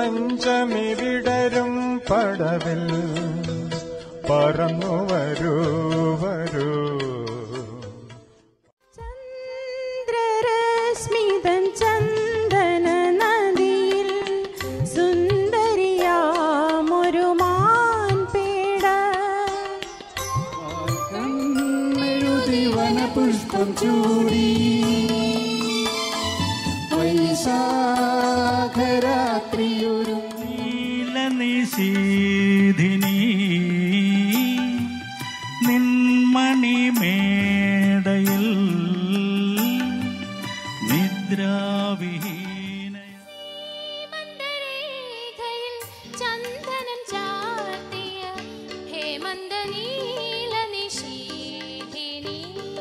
പഞ്ചമി വിടരും പടവിൽ പറന്നു വരൂ വരൂ ചന്ദ്രരശ്മിതൻ ചന്ദന നദിയിൽ സുന്ദരിയാമൊരു മാൻപേട കണ്ണെഴുതി വനപുഷ്പം ചൂടി വൈശാഖരാത്രിയൊരു നീലനിശീധിനി നിന്മണി മേടയിൽ നിദ്രാവിഹീന മന്ദരേഖയിൽ ചന്ദനം ചാർത്തിയ ഹേമന്ത നീല നിശീധിനി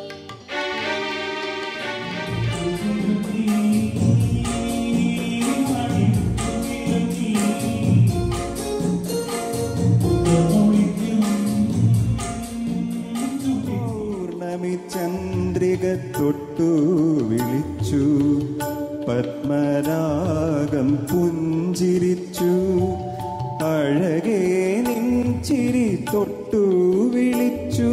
പൗർണമി ചന്ദ്രിക തൊട്ടു വിളിച്ചു പത്മരാഗം പുഞ്ചിരിച്ചു അഴകേ നിൻചിരി തൊട്ടു വിളിച്ചു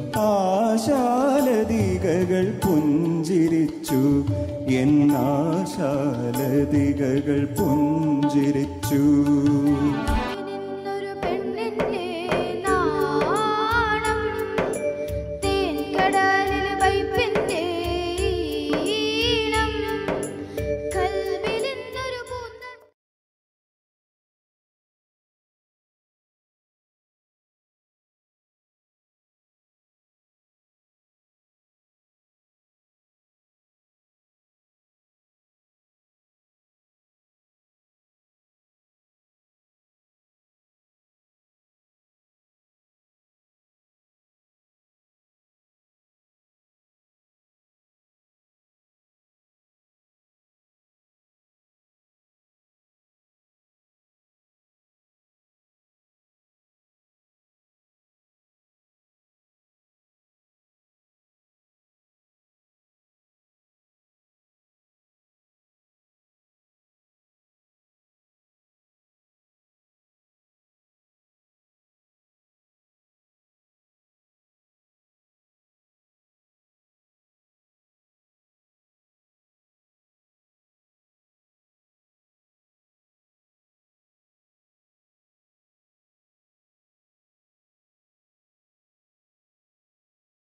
ആശാലതികകൾ പുഞ്ചിരിച്ചു എന്നാശാലതികകൾ പുഞ്ചിരിച്ചു